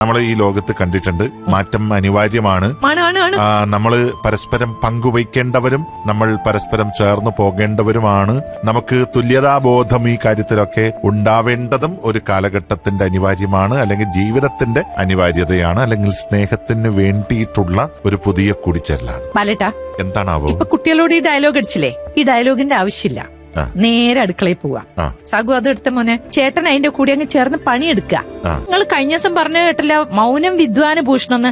നമ്മൾ ഈ ലോകത്ത് കണ്ടിട്ടുണ്ട് മാറ്റം അനിവാര്യമാണ് ആണ് ആണ് ആണ് ആ, നമ്മള് പരസ്പരം പങ്കുവയ്ക്കേണ്ടവരും നമ്മൾ പരസ്പരം ചേർന്ന് പോകേണ്ടവരുമാണ് നമുക്ക് തുല്യതാബോധം ഈ കാര്യത്തിലൊക്കെ ഉണ്ടാവേണ്ടതും ഒരു കാലഘട്ടത്തിന്റെ അനിവാര്യമാണ് അല്ലെങ്കിൽ ജീവിതത്തിന്റെ അനിവാര്യതയാണ് അല്ലെങ്കിൽ സ്നേഹത്തിന് വേണ്ടിയിട്ടുള്ള ഒരു പുതിയ കൂടിച്ചേരലാണ് ബാലേട്ടാ എന്താണാവോ ഇപ്പൊ കുട്ടികളോട് ഈ ഡയലോഗ് അടിച്ചില്ലേ ഈ ഡയലോഗിന്റെ ആവശ്യമില്ല ആ. നേരെ അടുക്കളയിൽ പോവാ ആ. സഗു അത് എടുത്ത മോനെ ചേട്ടൻ അതിന്റെ കൂടെ അങ്ങ് ചേർന്ന് പണിയെടുക്കുക ആ. നിങ്ങൾ കഴിഞ്ഞ ദിവസം പറഞ്ഞു കേട്ടല്ലോ മൗനം വിദ്വാന് ഭൂഷണം എന്ന്